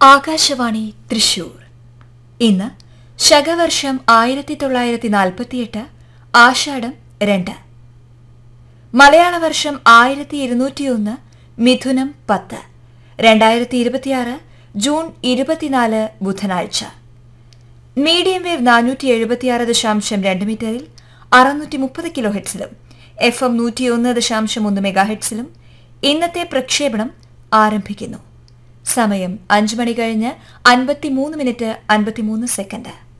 ആകാശവാണി തൃശൂർ ഇന്ന് ശകവർഷം ആയിരത്തി തൊള്ളായിരത്തി നാൽപ്പത്തിയെട്ട് ആഷാഢം രണ്ട് മലയാള വർഷം ആയിരത്തി ഇരുന്നൂറ്റിയൊന്ന് മിഥുനം പത്ത് രണ്ടായിരത്തി ഇരുപത്തിയാറ് ജൂൺ ഇരുപത്തിനാല് ബുധനാഴ്ച മീഡിയം വേവ് നാനൂറ്റി എഴുപത്തിയാറ് ദശാംശം രണ്ട് മീറ്ററിൽ അറുന്നൂറ്റി മുപ്പത് കിലോ ഹെഡ്സിലും എഫ് എം നൂറ്റിയൊന്ന് ദശാംശം ഒന്ന് മെഗാ ഹെഡ്സിലും ഇന്നത്തെ പ്രക്ഷേപണം ആരംഭിക്കുന്നു സമയം അഞ്ച് മണി കഴിഞ്ഞ് അൻപത്തിമൂന്ന് മിനിറ്റ് അൻപത്തിമൂന്ന് സെക്കൻഡ്